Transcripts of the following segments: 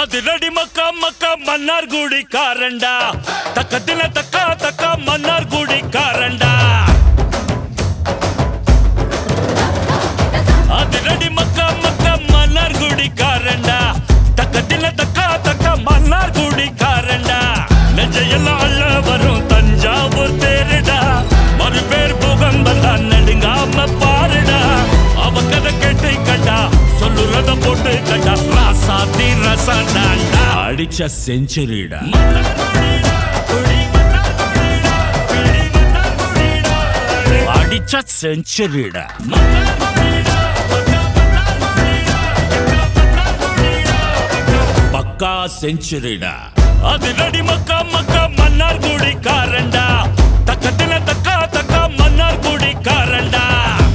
அதிரடி மக்கா மக்கா மன்னார் குடி காரண்டா தக்கத்தில தக்கா தக்கா மன்னார் குடி காரண்டா அதிரடி மக்கா மக்கா மன்னார் குடி காரண்டா தக்கத்தில தக்கா தக்கா மன்னார் குடி காரண்டா நெஞ்சையெல்லாம் அள்ள வரும் தஞ்சாவூர் தேருடா மறுபேர் பூகம்பம் தான் நடுங்காம பாருடா அவ கதை கேட்டு கண்டா சொல்லுறத போட்டு கண்டா ராசாத்தி ரசடாண்டா அடிச்ச செஞ்சுரிடா அடிச்ச செஞ்சுரிடா பக்கா செஞ்சுரிடா அதிரடி மக்கா மக்கா மன்னார் குடி காரண்டா தக்கத்தில தக்கா தக்கா மன்னார் குடி காரண்டா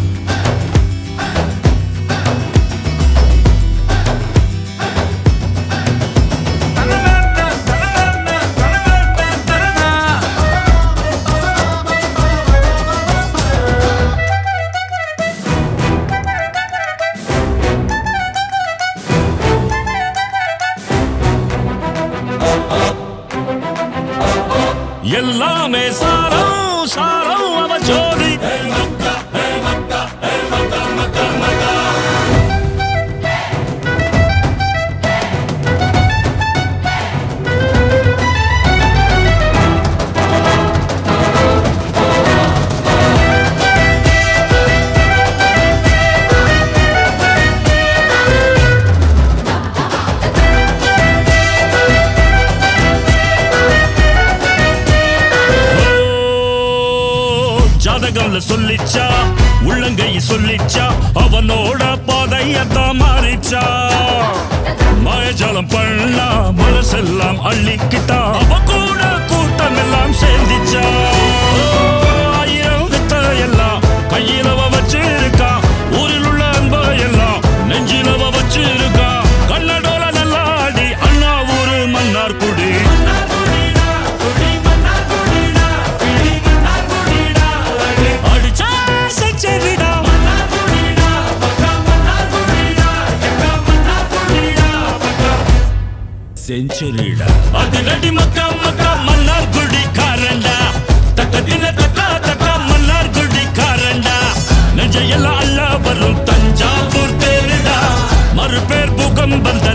எல்லாமே சாரம் சாரம் அவ ஜோதி ஜாதகம்ல சொல்லிச்சா உள்ளங்கை சொல்லிச்சா அவனோட பாதையத்தான் மாறிச்சா மாயஜாலம் பண்ணா மனசெல்லாம் அள்ளிக்கிட்டா அவ கூட கூட்டம் எல்லாம் சேர்ந்துச்சா ஆயிரம் வித்த எல்லாம் கையிலவ வச்சிருக்கா ஊரில் உள்ள அன்ப எல்லாம் நெஞ்சிலவ வச்சிருக்கா கண்ணடோல நல்லாடி அண்ணா ஊரு மன்னார் குடி அடிச்சா செஞ்சரிடா செஞ்சுரிடா அதிரடி மக்கா மக்கா மன்னார் குடி காரண்டா தக்கத்தில தக்கா தக்கா மன்னார் குடி காரண்டா நெஞ்சையெல்லாம் அல்ல வரும் தஞ்சாவூர் தேருடா மறுபேர் பூகம் வந்த